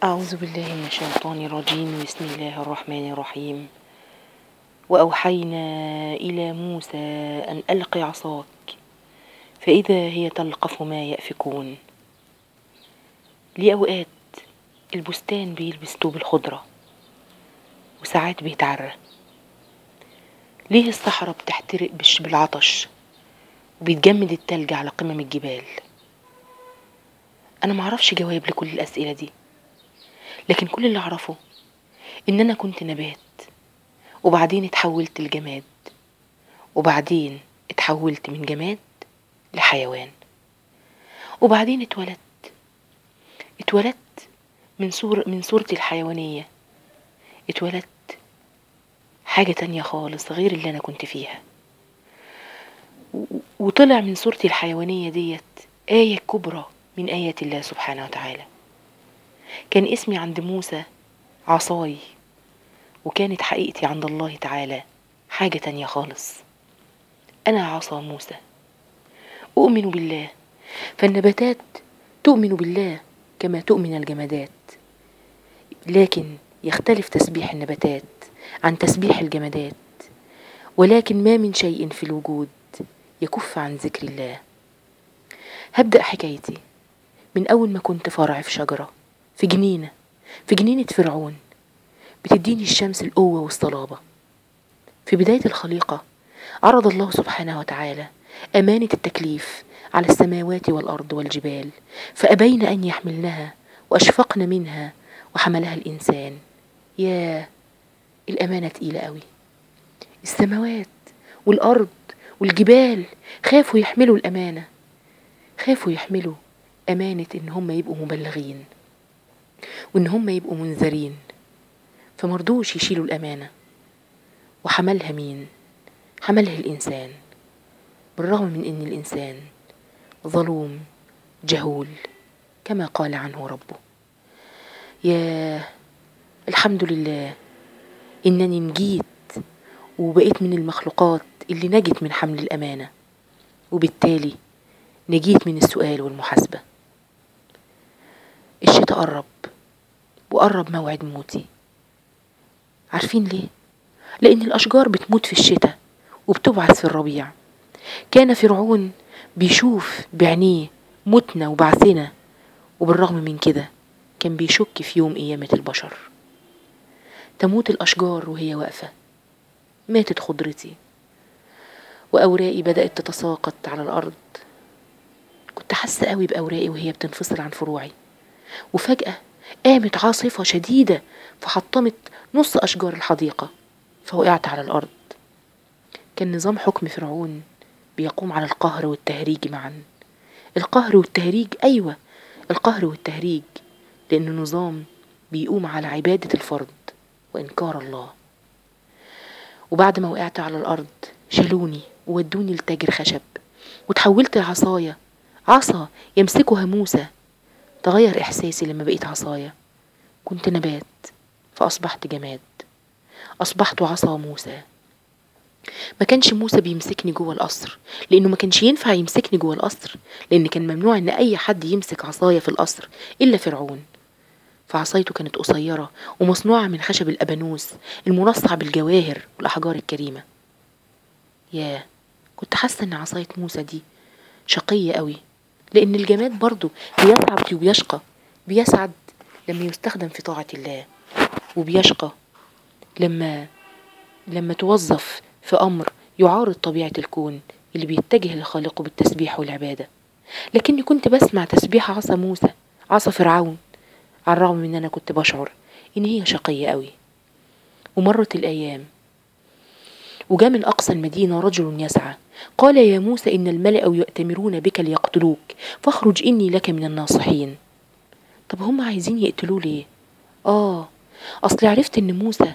أعوذ بالله من الشيطان الرجيم بسم الله الرحمن الرحيم وأوحينا إلى موسى أن ألق عصاك فإذا هي تلقف ما يأفكون ليه أوقات البستان بيلبس طوب الخضرة وساعات بيتعرى ليه الصحراء بتحترق بالش- بالعطش وبيتجمد التلج على قمم الجبال أنا معرفش جواب لكل الأسئلة دي لكن كل اللي أعرفه إن أنا كنت نبات وبعدين اتحولت لجماد وبعدين اتحولت من جماد لحيوان وبعدين اتولدت اتولدت من صور من صورتي الحيوانية اتولدت حاجة تانية خالص غير اللي أنا كنت فيها و- وطلع من صورتي الحيوانية ديت آية كبرى من آيات الله سبحانه وتعالى كان اسمي عند موسى عصاي وكانت حقيقتي عند الله تعالى حاجة تانية خالص أنا عصا موسى أؤمن بالله فالنباتات تؤمن بالله كما تؤمن الجمادات لكن يختلف تسبيح النباتات عن تسبيح الجمادات ولكن ما من شيء في الوجود يكف عن ذكر الله هبدأ حكايتي من أول ما كنت فرع في شجرة في جنينة في جنينة فرعون بتديني الشمس القوة والصلابة في بداية الخليقة عرض الله سبحانه وتعالى أمانة التكليف على السماوات والأرض والجبال فأبين أن يحملنها وأشفقن منها وحملها الإنسان يا الأمانة تقيلة قوي السماوات والأرض والجبال خافوا يحملوا الأمانة خافوا يحملوا أمانة إن هم يبقوا مبلغين وإن هم يبقوا منذرين فمرضوش يشيلوا الأمانة وحملها مين؟ حملها الإنسان بالرغم من إن الإنسان ظلوم جهول كما قال عنه ربه يا الحمد لله إنني نجيت وبقيت من المخلوقات اللي نجت من حمل الأمانة وبالتالي نجيت من السؤال والمحاسبة الشتاء قرب وقرب موعد موتي عارفين ليه؟ لأن الأشجار بتموت في الشتاء وبتبعث في الربيع كان فرعون بيشوف بعينيه موتنا وبعثنا وبالرغم من كده كان بيشك في يوم قيامة البشر تموت الأشجار وهي واقفة ماتت خضرتي وأوراقي بدأت تتساقط على الأرض كنت حاسة قوي بأوراقي وهي بتنفصل عن فروعي وفجأة قامت عاصفة شديدة فحطمت نص أشجار الحديقة فوقعت على الأرض كان نظام حكم فرعون بيقوم على القهر والتهريج معا القهر والتهريج أيوة القهر والتهريج لأنه نظام بيقوم على عبادة الفرد وإنكار الله وبعد ما وقعت على الأرض شالوني وودوني لتاجر خشب وتحولت لعصاية عصا يمسكها موسى تغير إحساسي لما بقيت عصاية كنت نبات فأصبحت جماد أصبحت عصا موسى ما كانش موسى بيمسكني جوه القصر لأنه ما كانش ينفع يمسكني جوه القصر لأن كان ممنوع إن أي حد يمسك عصاية في القصر إلا فرعون فعصايته كانت قصيرة ومصنوعة من خشب الأبانوس المنصع بالجواهر والأحجار الكريمة ياه كنت حاسة إن عصاية موسى دي شقية قوي لأن الجماد برضو بيسعد وبيشقى بيسعد لما يستخدم في طاعة الله وبيشقى لما لما توظف في أمر يعارض طبيعة الكون اللي بيتجه لخالقه بالتسبيح والعبادة لكني كنت بسمع تسبيح عصا موسى عصا فرعون على الرغم من ان انا كنت بشعر ان هي شقية قوي ومرت الايام وجاء من اقصى المدينة رجل يسعى قال يا موسى ان الملأ يؤتمرون بك ليقتلوك فاخرج اني لك من الناصحين طب هم عايزين يقتلوه ليه اه اصل عرفت ان موسى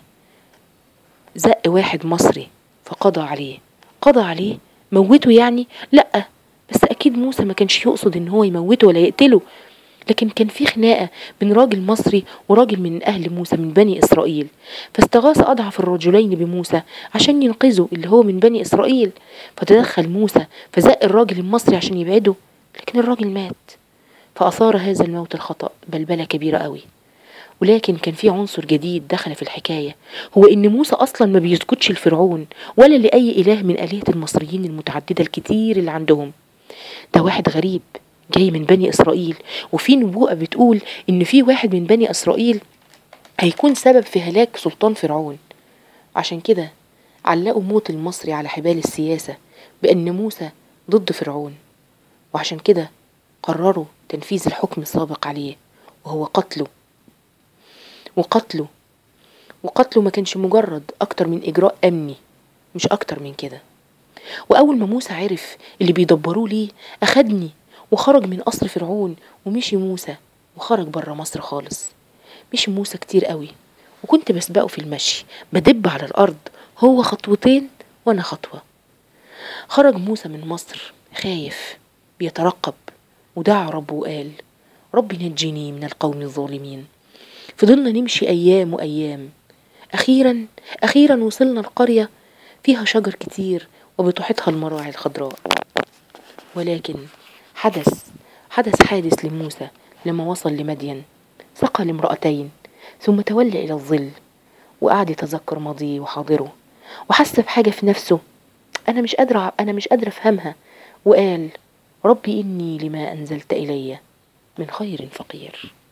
زق واحد مصري فقضى عليه قضى عليه موته يعني لا بس اكيد موسى ما كانش يقصد ان هو يموته ولا يقتله لكن كان في خناقة بين راجل مصري وراجل من أهل موسى من بني إسرائيل فاستغاث أضعف الرجلين بموسى عشان ينقذه اللي هو من بني إسرائيل فتدخل موسى فزق الراجل المصري عشان يبعده لكن الراجل مات فأثار هذا الموت الخطأ بلبلة كبيرة قوي ولكن كان في عنصر جديد دخل في الحكاية هو إن موسى أصلا ما بيسجدش لفرعون ولا لأي إله من آلهة المصريين المتعددة الكتير اللي عندهم ده واحد غريب جاي من بني إسرائيل وفي نبوءة بتقول إن في واحد من بني إسرائيل هيكون سبب في هلاك سلطان فرعون عشان كده علقوا موت المصري على حبال السياسة بأن موسى ضد فرعون وعشان كده قرروا تنفيذ الحكم السابق عليه وهو قتله وقتله وقتله ما كانش مجرد أكتر من إجراء أمني مش أكتر من كده وأول ما موسى عرف اللي بيدبروه ليه أخدني وخرج من قصر فرعون ومشي موسى وخرج برا مصر خالص مشي موسى كتير قوي وكنت بسبقه في المشي بدب على الأرض هو خطوتين وأنا خطوة خرج موسى من مصر خايف بيترقب ودعا ربه وقال رب نجني من القوم الظالمين فضلنا نمشي أيام وأيام أخيرا أخيرا وصلنا القرية فيها شجر كتير وبتحيطها المراعي الخضراء ولكن حدث حدث حادث لموسى لما وصل لمدين سقى لامرأتين ثم تولى إلى الظل وقعد يتذكر ماضيه وحاضره وحس بحاجة في نفسه أنا مش قادرة أنا مش قادرة أفهمها وقال ربي إني لما أنزلت إلي من خير فقير